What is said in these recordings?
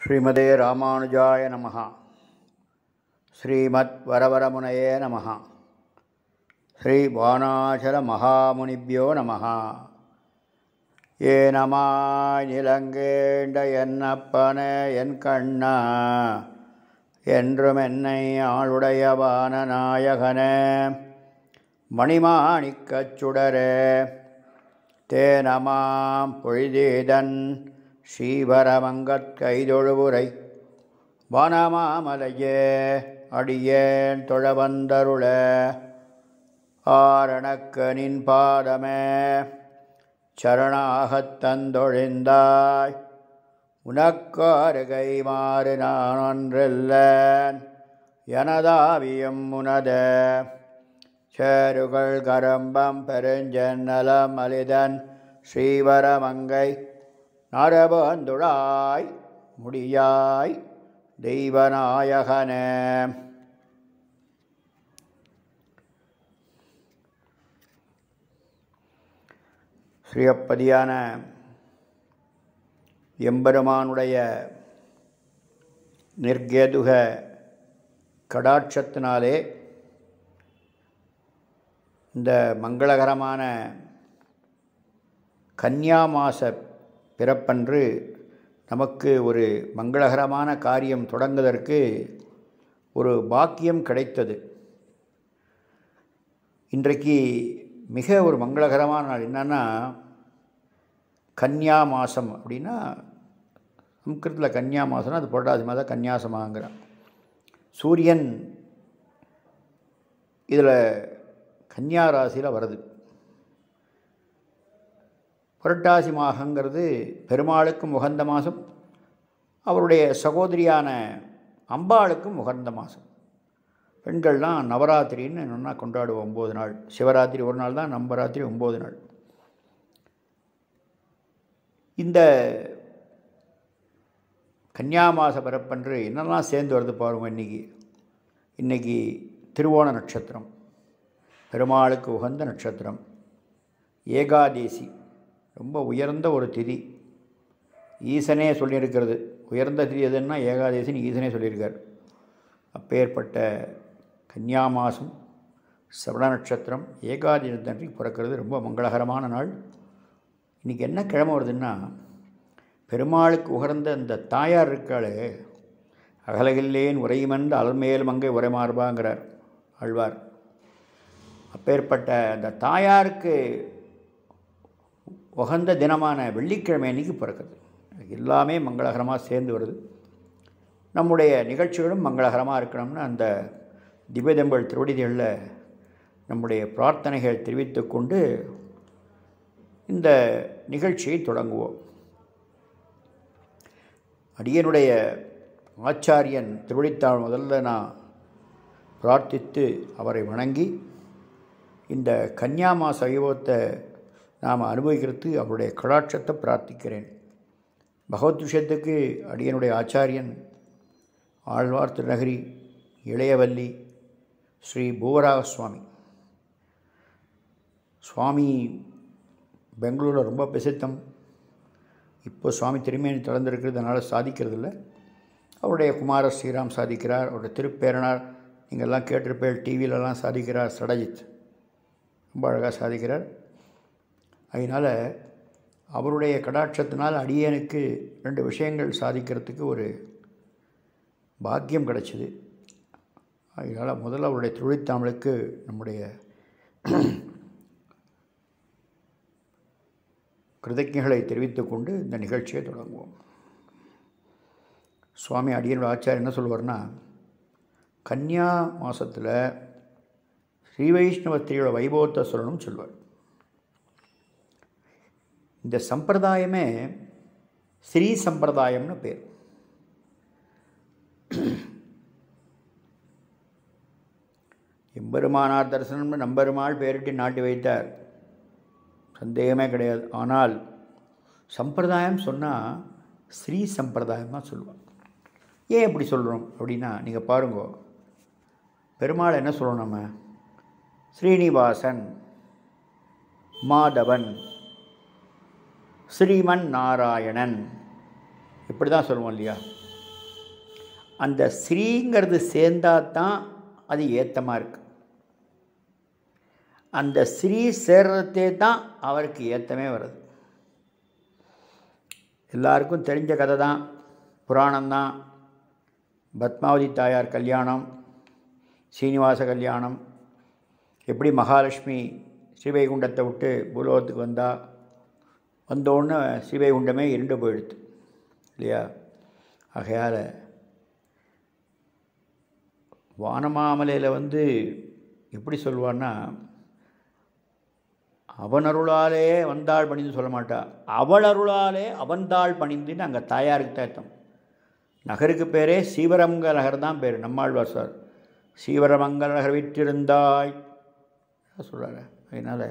ஸ்ரீமதே ராமானுஜாய நமः ஸ்ரீமத் வரவரமுனையே நமः ஸ்ரீ வானாச்சல மகாமுனிபியோ நமः ஏ நமாய் நிலங்கேண்ட என்னப்பனே என் கண்ணா என்றும் என்னை ஆளுடையவான நாயகனே மணிமாணிக்கச் சுடரே தேனமாம் பொய்தீதன் ஸ்ரீவரமங்கற் கைதொழுவுரை வனமாமலையே அடியேன் தொழவந்தருள ஆரணக்க நின் பாதமே சரணாகத் தந்தொழிந்தாய் உனக்காருகை மாறு நான் ஒன்றெல்லன் எனதாவியும் உனத சேருகள் கரம்பம் பெருஞ்சென்னலம் அலிதன் ஸ்ரீவரமங்கை நரபந்துழாய் முடியாய் தெய்வநாயகனே ஸ்ரீயப்பதியான எம்பெருமானுடைய நிர்கேதுக கடாட்சத்தினாலே இந்த மங்களகரமான கன்னியா மாச பிறப்பன்று நமக்கு ஒரு மங்களகரமான காரியம் தொடங்குவதற்கு ஒரு பாக்கியம் கிடைத்தது இன்றைக்கு மிக ஒரு மங்களகரமான நாள் என்னன்னா கன்னியா மாதம் அப்படின்னா சம்ஸ்கிருத்தில் கன்னியா மாதம்னா அது புரட்டாசி மாதம் கன்னியாசமாங்கிறான் சூரியன் இதில் கன்னியா ராசியில் வருது புரட்டாசி மாதங்கிறது பெருமாளுக்கும் உகந்த மாதம் அவருடைய சகோதரியான அம்பாளுக்கும் உகந்த மாதம் பெண்கள்லாம் நவராத்திரின்னு ஒன்றா கொண்டாடுவோம் ஒம்பது நாள் சிவராத்திரி ஒரு நாள் தான் நவராத்திரி ஒம்பது நாள் இந்த கன்னியாமாச பிறப்பன்று என்னெல்லாம் சேர்ந்து வருது பாருங்க இன்றைக்கி இன்றைக்கி திருவோண நட்சத்திரம் பெருமாளுக்கு உகந்த நட்சத்திரம் ஏகாதேசி ரொம்ப உயர்ந்த ஒரு திதி ஈசனே சொல்லியிருக்கிறது உயர்ந்த திதி எதுன்னா ஏகாதேசின்னு ஈசனே சொல்லியிருக்கார் அப்பேற்பட்ட கன்னியா மாதம் சிரவண நட்சத்திரம் ஏகாதசி பிறக்கிறது ரொம்ப மங்களகரமான நாள் இன்றைக்கி என்ன கிழமை வருதுன்னா பெருமாளுக்கு உகர்ந்த அந்த தாயார் இருக்காளே அகலகில்லேன் உரையுமென்று அலமேல் மங்கை உரைமார்பாங்கிறார் ஆழ்வார் அப்பேற்பட்ட அந்த தாயாருக்கு உகந்த தினமான வெள்ளிக்கிழமை அன்னைக்கு பிறக்குது எல்லாமே மங்களகரமாக சேர்ந்து வருது நம்முடைய நிகழ்ச்சிகளும் மங்களகரமாக இருக்கணும்னு அந்த திவ்யதம்பள் திருவடிகளில் நம்முடைய பிரார்த்தனைகள் தெரிவித்து கொண்டு இந்த நிகழ்ச்சியை தொடங்குவோம் அடியனுடைய ஆச்சாரியன் திருவடித்தாள் முதல்ல நான் பிரார்த்தித்து அவரை வணங்கி இந்த கன்னியாமாச வைபவத்தை நாம் அனுபவிக்கிறது அவருடைய கடாட்சத்தை பிரார்த்திக்கிறேன் பகவத் விஷயத்துக்கு அடியனுடைய ஆச்சாரியன் ஆழ்வார் திருநகரி இளையவல்லி ஸ்ரீ பூவராக சுவாமி சுவாமி பெங்களூரில் ரொம்ப பிரசித்தம் இப்போ சுவாமி திருமேனி திறந்திருக்கிறதுனால சாதிக்கிறதில்ல அவருடைய குமார ஸ்ரீராம் சாதிக்கிறார் அவருடைய திருப்பேரனார் நீங்கள்லாம் கேட்டிருப்பேன் டிவியிலலாம் சாதிக்கிறார் சடஜித் ரொம்ப அழகாக சாதிக்கிறார் அதனால் அவருடைய கடாட்சத்தினால் அடியனுக்கு ரெண்டு விஷயங்கள் சாதிக்கிறதுக்கு ஒரு பாக்கியம் கிடச்சிது அதனால் முதல்ல அவருடைய தொழிற்தாமலுக்கு நம்முடைய கிருதஜைகளை தெரிவித்துக் கொண்டு இந்த நிகழ்ச்சியை தொடங்குவோம் சுவாமி அடியனோட ஆச்சாரியர் என்ன சொல்லுவார்னா கன்னியா மாதத்தில் ஸ்ரீ வைஷ்ணவ ஸ்திரியோட வைபவத்தை சொல்லணும்னு சொல்லுவார் இந்த சம்பிரதாயமே ஸ்ரீ சம்பிரதாயம்னு பேர் எம்பெருமானார் தரிசனம்னு நம்பெருமாள் பேரிட்டு நாட்டி வைத்தார் சந்தேகமே கிடையாது ஆனால் சம்பிரதாயம் சொன்னால் ஸ்ரீ சம்பிரதாயம் தான் சொல்லுவாங்க ஏன் எப்படி சொல்கிறோம் அப்படின்னா நீங்கள் பாருங்க பெருமாள் என்ன சொல்லணும் நம்ம ஸ்ரீனிவாசன் மாதவன் ஸ்ரீமன் நாராயணன் இப்படி தான் சொல்லுவோம் இல்லையா அந்த ஸ்ரீங்கிறது சேர்ந்தா தான் அது ஏத்தமாக இருக்கு அந்த ஸ்ரீ சேர்றதே தான் அவருக்கு ஏத்தமே வருது எல்லாருக்கும் தெரிஞ்ச கதை தான் புராணம்தான் பத்மாவதி தாயார் கல்யாணம் சீனிவாச கல்யாணம் எப்படி மகாலட்சுமி ஸ்ரீவைகுண்டத்தை விட்டு பூலோகத்துக்கு வந்தா வந்தோடனே ஸ்ரீவைகுண்டமே இருண்டு போயிடுது இல்லையா ஆகையால் வானமாமலையில் வந்து எப்படி சொல்லுவான்னா அவன் அருளாலே வந்தாள் பணிந்து சொல்ல மாட்டா அவள் அருளாலே அவன்தாள் பணிந்துன்னு அங்கே தாயாருக்கு தேத்தம் நகருக்கு பேரே சீவரமங்க நகர் தான் பேர் நம்மாழ்வார் சார் சீவரமங்கல நகர் விற்றிருந்தாய் சொல்கிறாரு அதனால்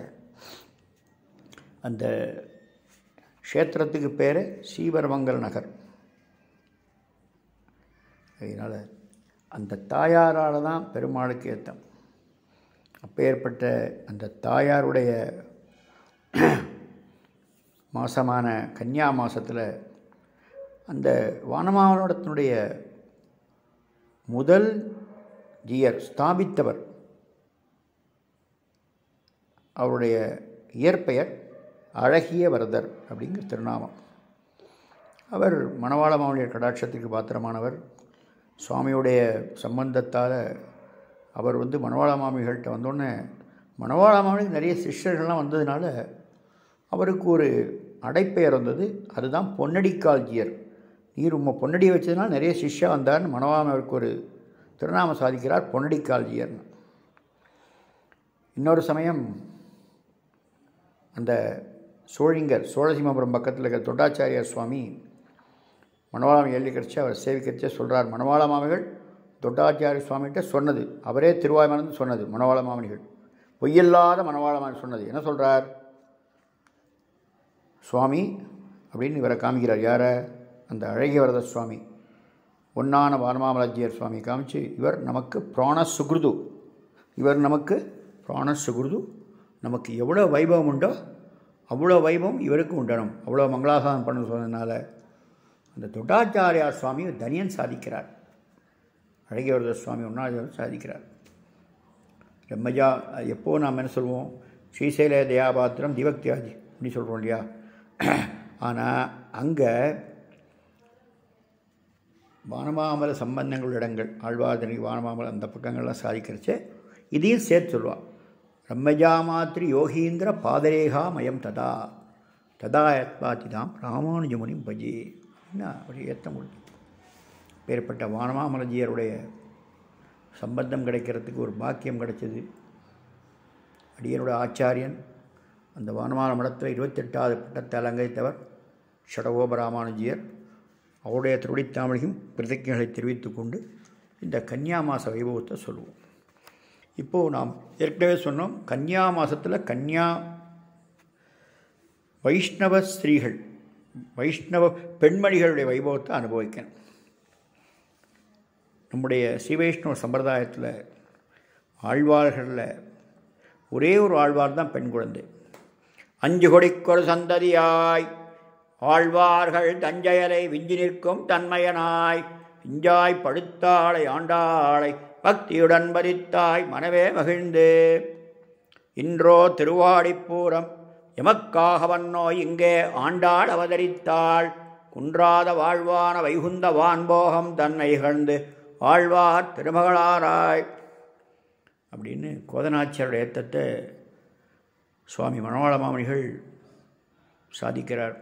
அந்த க்ஷேத்திரத்துக்கு பேர் சீவரமங்கல நகர் அதனால் அந்த தாயாரால் தான் பெருமாளுக்கு ஏத்தம் அப்பேற்பட்ட அந்த தாயாருடைய மாசமான கன்னியா மாசத்தில் அந்த வானமாவனத்தினுடைய முதல் ஜியர் ஸ்தாபித்தவர் அவருடைய இயற்பெயர் அழகிய வரதர் அப்படிங்கிற திருநாமம் அவர் மணவாள மாவளியர் கடாட்சத்துக்கு பாத்திரமானவர் சுவாமியுடைய சம்பந்தத்தால் அவர் வந்து மணவாள மாமிகள்கிட்ட வந்தோடனே மணவாள மாமிக்கு நிறைய சிஷ்யர்கள்லாம் வந்ததுனால அவருக்கு ஒரு அடைப்பெயர் வந்தது அதுதான் பொன்னடிக்கால் ஜியர் நீர் உம்மை பொன்னடியை வச்சதுனால நிறைய சிஷ்யா வந்தார்னு மணவாள அவருக்கு ஒரு திருநாமம் சாதிக்கிறார் பொன்னடிக்கால் ஜியர்னு இன்னொரு சமயம் அந்த சோழிங்கர் சோழசிமபுரம் பக்கத்தில் இருக்கிற தொட்டாச்சாரியார் சுவாமி மணவாளம் எழுதி கிடச்சி அவர் சேவிக்கிறச்சே சொல்கிறார் மணவாள மாமிகள் தொட்டாச்சாரிய சுவாமிகிட்ட சொன்னது அவரே திருவாய்மலர்ந்து சொன்னது மணவாள மாமனிகள் பொய்யில்லாத மணவாள மாமி சொன்னது என்ன சொல்கிறார் சுவாமி அப்படின்னு இவரை காமிக்கிறார் யாரை அந்த அழகிய வரத சுவாமி ஒன்னான வானமாமலஜியர் சுவாமி காமிச்சு இவர் நமக்கு பிராண சுகிருது இவர் நமக்கு பிராண சுகிருது நமக்கு எவ்வளோ வைபவம் உண்டோ அவ்வளோ வைபவம் இவருக்கும் உண்டணும் அவ்வளோ மங்களாசாதனம் பண்ண சொன்னதுனால அந்த தொட்டாச்சாரியார் சுவாமி தனியன் சாதிக்கிறார் அழகியவரத சுவாமி ஒன்றாவது சாதிக்கிறார் பிரம்மஜா எப்போ நாம் என்ன சொல்லுவோம் ஸ்ரீசைல தயாபாத்திரம் திவக்தியாஜி அப்படி சொல்கிறோம் இல்லையா ஆனால் அங்கே வானமாமல சம்பந்தங்கள் இடங்கள் ஆழ்வார்தனி வானமாமல அந்த பக்கங்கள்லாம் சாதிக்கிறச்சே இதையும் சேர்த்து சொல்லுவாள் பிரம்மஜா மாத்திரி யோகீந்திர பாதரேகா மயம் ததா ததா யத்வாதிதாம் ராமானுஜமுனி பஜே என்ன ஒரு ஏத்தம் கொடுத்து பேர்பட்ட வானமாமலஜியருடைய சம்பந்தம் கிடைக்கிறதுக்கு ஒரு பாக்கியம் கிடைச்சது அடியனோட ஆச்சாரியன் அந்த வானமால மடத்தில் இருபத்தெட்டாவது பட்டத்தை அலங்கரித்தவர் ஷடகோப ராமானுஜியர் அவருடைய திருவடித்தாமலையும் பிரதிஜைகளை தெரிவித்துக் கொண்டு இந்த கன்னியா மாத வைபவத்தை சொல்லுவோம் இப்போது நாம் ஏற்கனவே சொன்னோம் கன்னியா மாதத்தில் கன்னியா வைஷ்ணவ ஸ்திரீகள் வைஷ்ணவ பெண்மணிகளுடைய வைபவத்தை அனுபவிக்கணும் நம்முடைய ஸ்ரீவைஷ்ணவ சம்பிரதாயத்தில் ஆழ்வார்களில் ஒரே ஒரு ஆழ்வார் தான் பெண் குழந்தை அஞ்சு கொடிக்கொரு சந்ததியாய் ஆழ்வார்கள் தஞ்சையலை விஞ்சி நிற்கும் தன்மையனாய் இஞ்சாய் படுத்தாளை ஆண்டாளை பக்தியுடன் பறித்தாய் மனவே மகிழ்ந்து இன்றோ திருவாடிப்பூரம் எமக்காக வன்னோ இங்கே ஆண்டாள் அவதரித்தாள் குன்றாத வாழ்வான வைகுந்த வான்போகம் தன்னை இகழ்ந்து ஆழ்வார் திருமகளாராய் அப்படின்னு கோதனாச்சியருடைய ஏத்தத்தை சுவாமி மணவாள மாமணிகள் சாதிக்கிறார்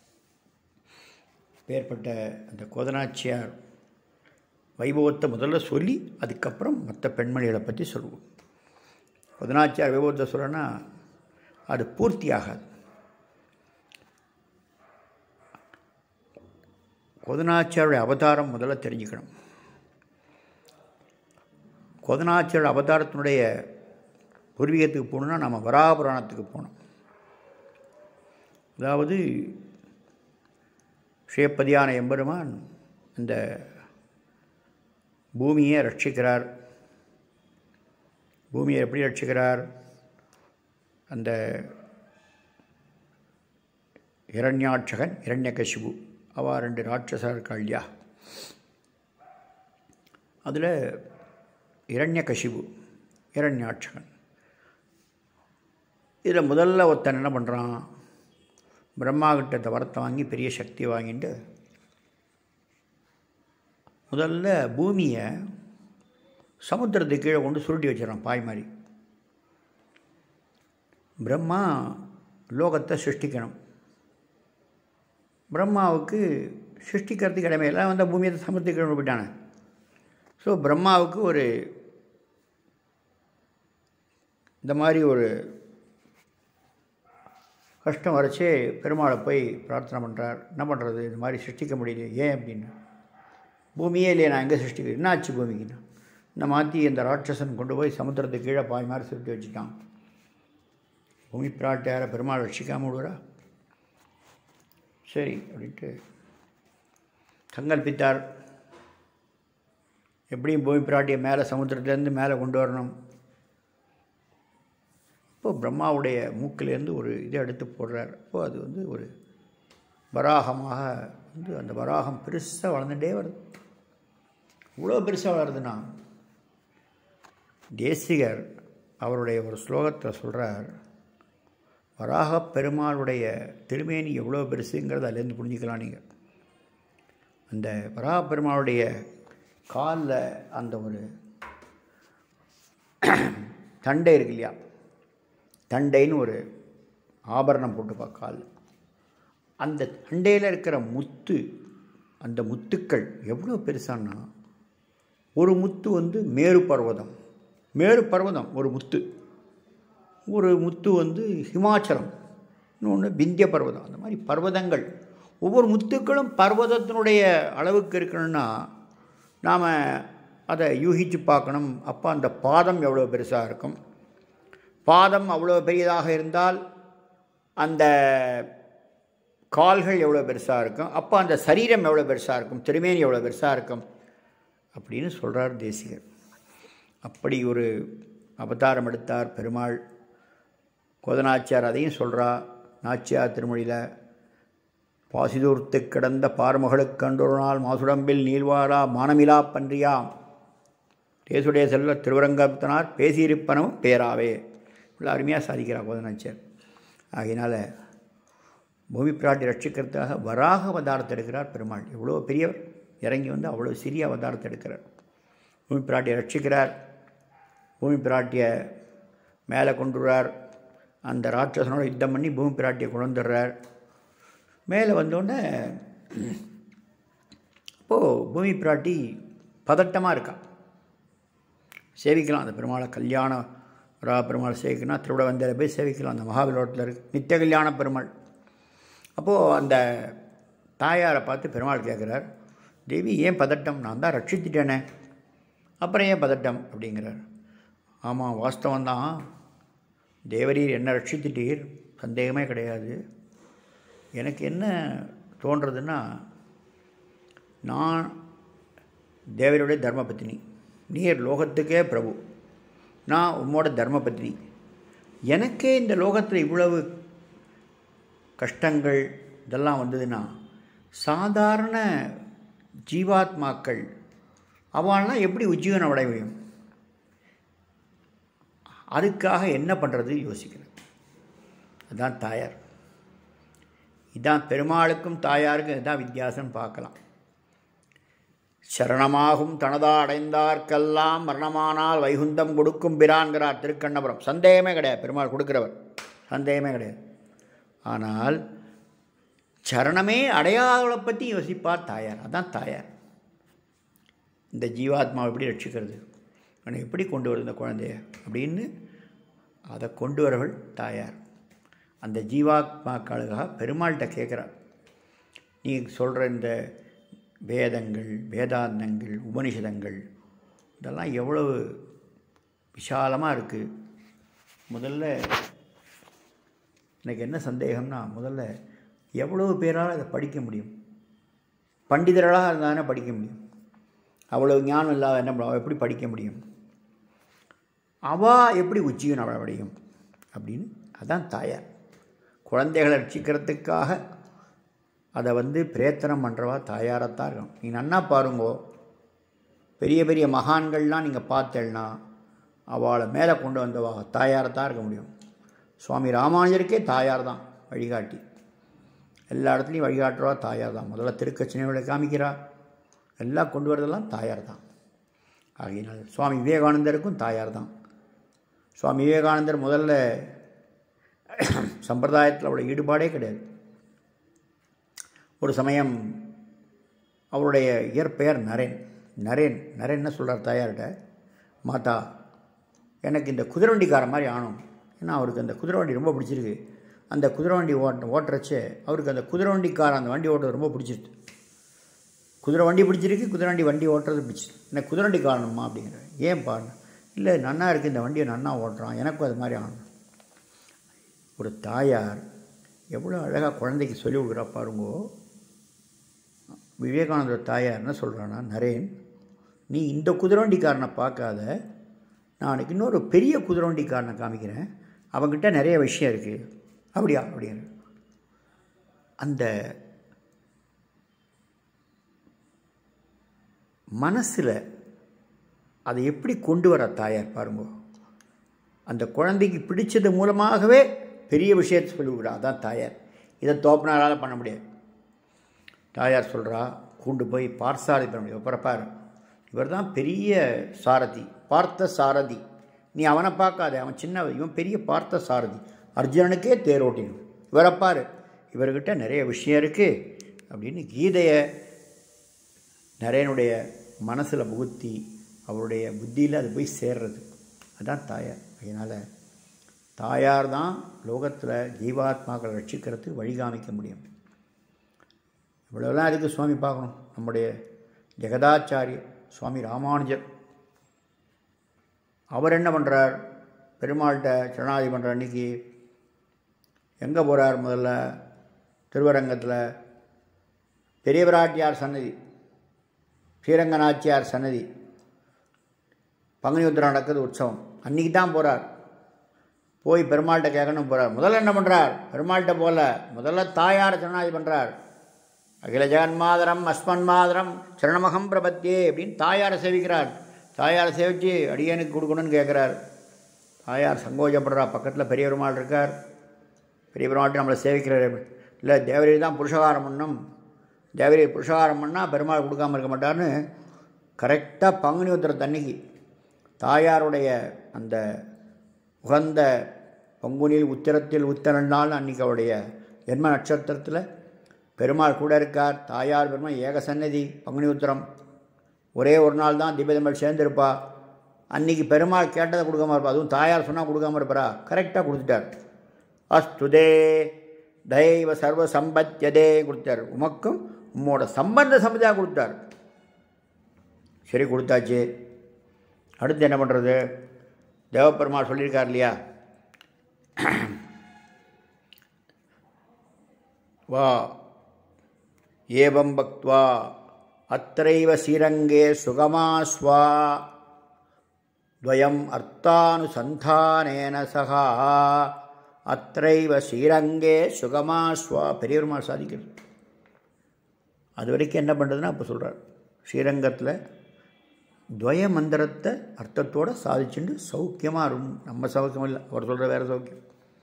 பேர்பட்ட அந்த கோதனாச்சியார் வைபவத்தை முதல்ல சொல்லி அதுக்கப்புறம் மற்ற பெண்மணிகளை பற்றி சொல்லுவோம் கோதனாச்சியார் வைபவத்தை சொல்லனா அது பூர்த்தி ஆகாது கோதனாச்சியாருடைய அவதாரம் முதல்ல தெரிஞ்சுக்கணும் கோதனாச்சியாரோட அவதாரத்தினுடைய பூர்வீகத்துக்கு போகணுன்னா நம்ம வராபுராணத்துக்கு போகணும் அதாவது ஸ்ரீபதியான எம்பெருமான் இந்த பூமியை ரட்சிக்கிறார் பூமியை எப்படி ரட்சிக்கிறார் அந்த இரண்யாட்சகன் இரண்யகசிபு அவா ரெண்டு ராட்சசர் இருக்கா இல்லையா அதில் இரண்ய கசிபு இரண்யாட்சகன் இதில் முதல்ல ஒருத்தன் என்ன பண்ணுறான் பிரம்மா கிட்ட இந்த வரத்தை வாங்கி பெரிய சக்தி வாங்கிட்டு முதல்ல பூமியை சமுத்திரத்துக்கு கீழே கொண்டு சுருட்டி வச்சிடறான் பாய் மாதிரி பிரம்மா லோகத்தை சிருஷ்டிக்கணும் பிரம்மாவுக்கு சிருஷ்டிக்கிறதுக்கு இடமே எல்லாம் வந்து பூமியை சமுத்திரத்துக்கு கீழே போயிட்டானே ஸோ பிரம்மாவுக்கு ஒரு இந்த மாதிரி ஒரு கஷ்டம் வரைச்சே பெருமாளை போய் பிரார்த்தனை பண்ணுறார் என்ன பண்ணுறது இந்த மாதிரி சிருஷ்டிக்க முடியலையே ஏன் அப்படின்னு பூமியே இல்லையே நான் எங்கே சிருஷ்டிக்கிறேன் என்ன ஆச்சு பூமிக்குன்னா இந்த மாற்றி இந்த ராட்சசன் கொண்டு போய் சமுத்திரத்துக்கு கீழே பாய் மாதிரி சுருட்டி வச்சுட்டான் பூமி பிராட்டை யாரை பெருமாள் ரட்சிக்காம விடுறா சரி அப்படின்ட்டு சங்கல்பித்தார் எப்படியும் பூமி பிராட்டியை மேலே சமுத்திரத்துலேருந்து மேலே கொண்டு வரணும் இப்போ பிரம்மாவுடைய மூக்கிலேருந்து ஒரு இதை எடுத்து போடுறார் அப்போ அது வந்து ஒரு வராகமாக வந்து அந்த வராகம் பெருசாக வளர்ந்துட்டே வருது இவ்வளோ பெருசாக வளருதுன்னா தேசிகர் அவருடைய ஒரு ஸ்லோகத்தில் சொல்கிறார் வராக பெருமாளுடைய திருமேனி எவ்வளோ பெருசுங்கிறத அதுலேருந்து புரிஞ்சுக்கலாம் நீங்கள் அந்த வராக பெருமாளுடைய காலில் அந்த ஒரு தண்டை இருக்கு இல்லையா தண்டைன்னு ஒரு ஆபரணம் போட்டுப்பா காலில் அந்த தண்டையில் இருக்கிற முத்து அந்த முத்துக்கள் எவ்வளோ பெருசான்னா ஒரு முத்து வந்து மேரு பர்வதம் மேரு பர்வதம் ஒரு முத்து ஒரு முத்து வந்து ஹிமாச்சலம் இன்னொன்று விந்திய பர்வதம் அந்த மாதிரி பர்வதங்கள் ஒவ்வொரு முத்துக்களும் பர்வதத்தினுடைய அளவுக்கு இருக்கணும்னா நாம் அதை யூகித்து பார்க்கணும் அப்போ அந்த பாதம் எவ்வளோ பெருசாக இருக்கும் பாதம் அவ்வளோ பெரியதாக இருந்தால் அந்த கால்கள் எவ்வளோ பெருசாக இருக்கும் அப்போ அந்த சரீரம் எவ்வளோ பெருசாக இருக்கும் திருமேனி எவ்வளோ பெருசாக இருக்கும் அப்படின்னு சொல்கிறார் தேசிகர் அப்படி ஒரு அவதாரம் எடுத்தார் பெருமாள் கோதநாச்சியார் அதையும் சொல்கிறா நாச்சியார் திருமொழியில் பாசிதூர்த்து கிடந்த பார்மகளுக்கு கண்டொரு நாள் மாசுடம்பில் நீள்வாரா மானமிலா பன்றியாம் தேசுடைய செல்வ திருவரங்கத்தனார் பேசியிருப்பனவும் பேராவே இவ்வளோ அருமையாக சாதிக்கிறார் கோதநாச்சியார் ஆகையினால் பூமி பிராட்டி ரட்சிக்கிறதுக்காக வராக அவதாரத்தை எடுக்கிறார் பெருமாள் எவ்வளோ பெரியவர் இறங்கி வந்து அவ்வளோ சிறிய அவதாரத்தை எடுக்கிறார் பூமி பிராட்டியை ரட்சிக்கிறார் பூமி பிராட்டியை மேலே கொண்டுறார் அந்த ராட்சசனோட யுத்தம் பண்ணி பூமி பிராட்டியை கொண்டு வந்துடுறார் மேலே வந்தோடனே இப்போது பூமி பிராட்டி பதட்டமாக இருக்கா சேவிக்கலாம் அந்த பெருமாளை கல்யாணம் ரா பெருமாள் சேவிக்கணும் திருவிட வந்தையில் போய் சேவிக்கலாம் அந்த மகாபலிபுரத்தில் இருக்கு நித்திய கல்யாண பெருமாள் அப்போது அந்த தாயாரை பார்த்து பெருமாள் கேட்குறார் தேவி ஏன் பதட்டம் நான் தான் ரட்சித்துட்டேனே அப்புறம் ஏன் பதட்டம் அப்படிங்கிறார் ஆமாம் வாஸ்தவம் தான் தேவரீர் என்ன ரட்சித்துட்டீர் சந்தேகமே கிடையாது எனக்கு என்ன தோன்றதுன்னா நான் தேவருடைய தர்மபத்தினி நீர் லோகத்துக்கே பிரபு நான் உம்மோட தர்மபத்தினி எனக்கே இந்த லோகத்தில் இவ்வளவு கஷ்டங்கள் இதெல்லாம் வந்ததுன்னா சாதாரண ஜீவாத்மாக்கள் அவள்லாம் எப்படி உஜ்ஜீவனம் அடைய முடியும் அதுக்காக என்ன பண்ணுறது யோசிக்கிறேன் அதுதான் தாயார் இதான் பெருமாளுக்கும் தாயாருக்கும் இதுதான் வித்தியாசம் பார்க்கலாம் சரணமாகும் தனதா அடைந்தார்க்கெல்லாம் மரணமானால் வைகுந்தம் கொடுக்கும் பிரான்கிறார் திருக்கண்ணபுரம் சந்தேகமே கிடையாது பெருமாள் கொடுக்குறவர் சந்தேகமே கிடையாது ஆனால் சரணமே அடையாளை பற்றி யோசிப்பார் தாயார் அதான் தாயார் இந்த ஜீவாத்மாவை எப்படி ரட்சிக்கிறது அவனை எப்படி கொண்டு வருது இந்த குழந்தைய அப்படின்னு அதை கொண்டு வரவள் தாயார் அந்த ஜீவாத்மாக்களுக்காக பெருமாள்கிட்ட கேட்குறார் நீ சொல்கிற இந்த வேதங்கள் வேதாந்தங்கள் உபனிஷதங்கள் இதெல்லாம் எவ்வளவு விசாலமாக இருக்குது முதல்ல எனக்கு என்ன சந்தேகம்னா முதல்ல எவ்வளவு பேரால் அதை படிக்க முடியும் பண்டிதர்களாக இருந்தானே படிக்க முடியும் அவ்வளோ ஞானம் இல்லாத என்ன பண்ணுவா எப்படி படிக்க முடியும் அவா எப்படி உச்சியும் அடையும் அப்படின்னு அதான் தாயார் குழந்தைகளை ரட்சிக்கிறதுக்காக அதை வந்து பிரயத்தனம் பண்ணுறவா தாயாரத்தான் இருக்கும் நீ நன்னா பாருங்கோ பெரிய பெரிய மகான்கள்லாம் நீங்கள் பார்த்தேன்னா அவளை மேலே கொண்டு வந்தவா தாயாரை தான் இருக்க முடியும் சுவாமி ராமானுஜருக்கே தாயார் தான் வழிகாட்டி எல்லா இடத்துலையும் வழிகாட்டுறவா தாயார் தான் முதல்ல திருக்கச்சினைகளை காமிக்கிறா எல்லாம் கொண்டு வரதெல்லாம் தாயார் தான் ஆகையினால் சுவாமி விவேகானந்தருக்கும் தாயார் தான் சுவாமி விவேகானந்தர் முதல்ல சம்பிரதாயத்தில் அவ்வளோ ஈடுபாடே கிடையாது ஒரு சமயம் அவருடைய இயற்பெயர் நரேன் நரேன் நரேன் என்ன சொல்கிறார் தாயார்கிட்ட மாதா எனக்கு இந்த குதிரை வண்டிக்கார மாதிரி ஆனும் ஏன்னா அவருக்கு அந்த குதிரை வண்டி ரொம்ப பிடிச்சிருக்கு அந்த குதிரை வண்டி ஓட்ட ஓட்டுறச்சே அவருக்கு அந்த குதிரை வண்டிக்கார அந்த வண்டி ஓட்டுறது ரொம்ப பிடிச்சிருக்கு குதிரை வண்டி பிடிச்சிருக்கு குதிரை வண்டி வண்டி ஓட்டுறது பிடிச்சிருக்கு எனக்கு குதிரை வண்டி காரணமா அப்படிங்கிற ஏன் பாருங்க இல்லை நன்னா இருக்குது இந்த வண்டியை நன்னா ஓட்டுறான் எனக்கும் அது மாதிரி ஆகணும் ஒரு தாயார் எவ்வளோ அழகாக குழந்தைக்கு சொல்லி கொடுக்குறா பாருங்கோ விவேகானந்தர் தாயார் என்ன சொல்கிறான்னா நரேன் நீ இந்த குதிரவண்டிக்காரனை பார்க்காத நான் இன்னொரு பெரிய குதிரவண்டிக்காரனை காமிக்கிறேன் அவங்ககிட்ட நிறைய விஷயம் இருக்குது அப்படியா அப்படிங்கிற அந்த மனசில் அதை எப்படி கொண்டு வர தாயார் பாருங்க அந்த குழந்தைக்கு பிடிச்சது மூலமாகவே பெரிய விஷயத்தை சொல்லிவிடுறா அதான் தாயார் இதை தோப்பினாரால் பண்ண முடியாது தாயார் சொல்கிறா கொண்டு போய் பார்சாரதி பண்ண முடியும் பிறப்பார் இவர் தான் பெரிய சாரதி பார்த்த சாரதி நீ அவனை பார்க்காத அவன் சின்ன இவன் பெரிய பார்த்த சாரதி அர்ஜுனனுக்கே தேரோட்டினும் இவரை பாரு இவர்கிட்ட நிறைய விஷயம் இருக்குது அப்படின்னு கீதையை நிறையனுடைய மனசில் புகுத்தி அவருடைய புத்தியில் அது போய் சேர்றது அதுதான் தாயார் அதனால் தாயார் தான் லோகத்தில் ஜீவாத்மாக்களை ரட்சிக்கிறதுக்கு வழிகாமிக்க முடியும் இவ்வளோலாம் அதுக்கு சுவாமி பார்க்கணும் நம்முடைய ஜெகதாச்சாரியர் சுவாமி ராமானுஜர் அவர் என்ன பண்ணுறார் பெருமாள்கிட்ட சரணாதி பண்ணுற அன்னைக்கு எங்கே போகிறார் முதல்ல திருவரங்கத்தில் பெரிய பிராட்டியார் சன்னதி ஸ்ரீரங்கநாச்சியார் சன்னதி பங்குனி உத்திரம் நடக்குது உற்சவம் அன்றைக்கி தான் போகிறார் போய் பெருமாள்கிட்ட கேட்கணும் போகிறார் முதல்ல என்ன பண்ணுறார் பெருமாள்கிட்ட போகல முதல்ல தாயார் சரணாதி பண்ணுறார் அகில ஜெகன்மாதரம் அஸ்மன் மாதரம் சரணமகம் பிரபத்தியே அப்படின்னு தாயாரை சேவிக்கிறார் தாயாரை சேவித்து அடியனுக்கு கொடுக்கணும்னு கேட்குறார் தாயார் சங்கோஜப்படுறா பக்கத்தில் பெரிய பெருமாள் இருக்கார் பெரிய பெருமாள்கிட்ட நம்மளை சேவிக்கிறார் இல்லை தேவரி தான் புருஷகாரம் பண்ணும் தேவரி புருஷகாரம் பண்ணால் பெருமாள் கொடுக்காமல் இருக்க மாட்டார்னு கரெக்டாக பங்குனி உத்திரத்தன்னைக்கு தாயாருடைய அந்த உகந்த பங்குனியில் உத்திரத்தில் உத்திரன் நாள் அன்றைக்கி அவருடைய ஜென்ம நட்சத்திரத்தில் பெருமாள் கூட இருக்கார் தாயார் பெருமாள் ஏக சன்னதி பங்குனி உத்திரம் ஒரே ஒரு நாள் தான் தீபதம்பல் சேர்ந்திருப்பா அன்றைக்கி பெருமாள் கேட்டதை கொடுக்காம இருப்பா அதுவும் தாயார் சொன்னால் கொடுக்காம இருப்பாரா கரெக்டாக கொடுத்துட்டார் அஸ்துதே தெய்வ சர்வ சம்பத்தியதே கொடுத்தார் உமக்கும் உம்மோட சம்பந்த சம்பதியாக கொடுத்தார் சரி கொடுத்தாச்சு அடுத்து என்ன பண்ணுறது தேவப்பெருமாள் சொல்லியிருக்கார் இல்லையா வா ஏவம் பக்த்வா அத்தைவ ஸ்ரீரங்கே சுகமாஸ்வா துவயம் அர்த்தானுசந்தானேன சகா அத்தைவ ஸ்ரீரங்கே சுகமாஸ்வா பெரியவருமாள் சாதிக்கிறது அது வரைக்கும் என்ன பண்ணுறதுன்னா அப்போ சொல்கிறார் ஸ்ரீரங்கத்தில் துவய மந்திரத்தை அர்த்தத்தோடு சாதிச்சுட்டு சௌக்கியமாக இருக்கும் நம்ம சௌக்கியம் இல்லை அவர் சொல்கிற வேறு சௌக்கியம்